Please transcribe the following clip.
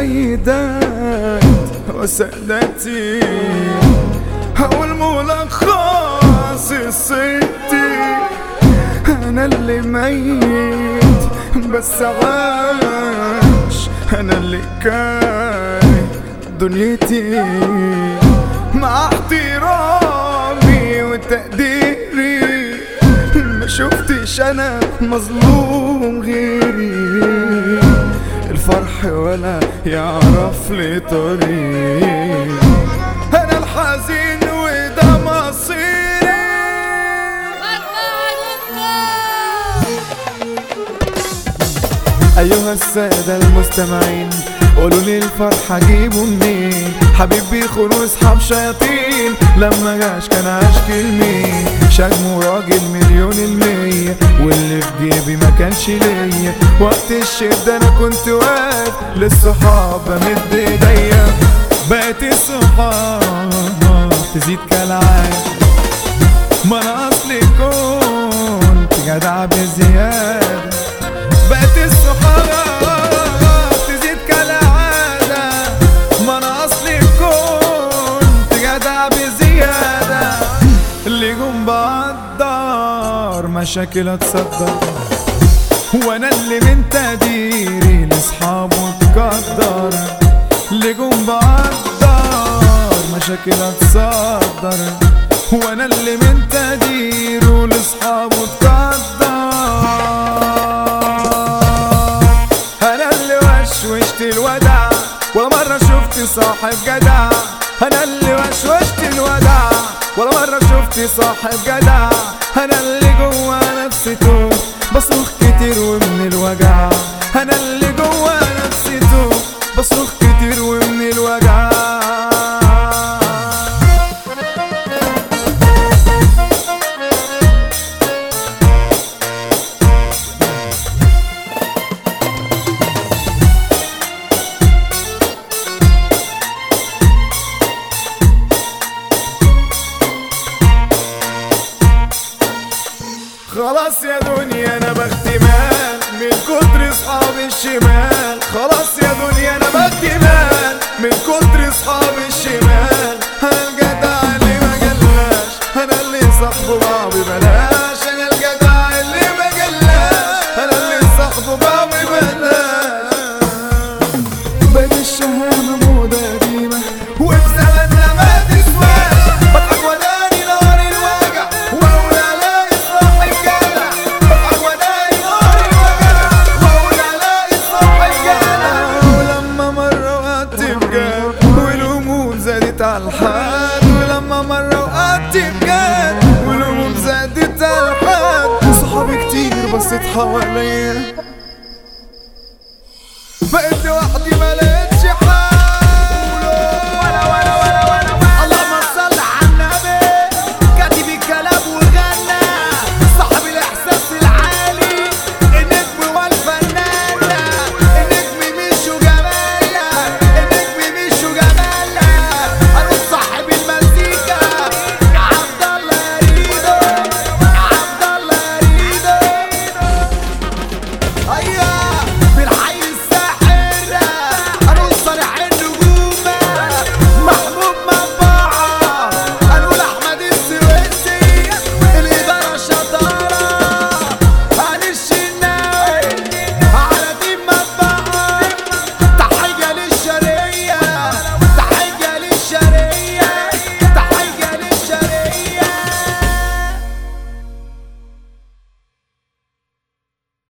سيدات وسادتي هو الملخص الصيتي انا اللي ميت بس عاش انا اللي كاره دنيتي مع احترامي وتقديري ما شفتش انا مظلوم غيري الفرح ولا يعرف لي طريق انا الحزين وده مصيري أيها السادة المستمعين قولوا لي الفرحة جيبوا منين حبيبي خلوا اصحاب شياطين لما جاش كان عشق لمين شجمه راجل مليون المية واللي في جيبي ما كانش ليا وقت الشدة انا كنت واقف للصحاب بمد ايديا بقت الصحاب تزيد كالعادة ما انا اصلي كنت جدع بزيادة بقت الصحاب تزيد كالعادة ما انا اصلي كنت جدع بزيادة اللي جم بقدر مشاكل اتصدر وانا اللي من تقديري لاصحابه اتقدر اللي جم بقدر مشاكل اتصدر وانا اللي من تقديره لاصحابه اتقدر انا اللي وشوشت الوداع ولا مرة شفت صاحب جدع انا اللي وشوشت الوداع ولا مرة شفت صاحب جدع انا اللي جوا نفسي توه بصرخ كتير ومن الوجع انا اللي جوا نفسي توه بصرخ كتير ومن الوجع خلاص يا دنيا انا بختي مال من كتر اصحاب الشمال خلاص يا دنيا انا بختي مال من كتر اصحاب الشمال انا الجدع اللي ما جلاش انا اللي صاحبه بعضي بلاش انا الجدع اللي ما جلاش انا اللي صاحبه بعضي بلاش بقت الشهامة موضة قديمة وفي زماننا ما تسواش بضحك وداني نار الوجع واقول الاقي صاحب جدع بضحك وداني نار الوجع واقول الاقي صاحب جدع ولما مرة وقعدت بجد والهموم زادت على الحد ولما مرة وقعدت بجد والهموم زادت على الحد صحابي كتير بصيت حواليا بقيت لوحدي بلاقي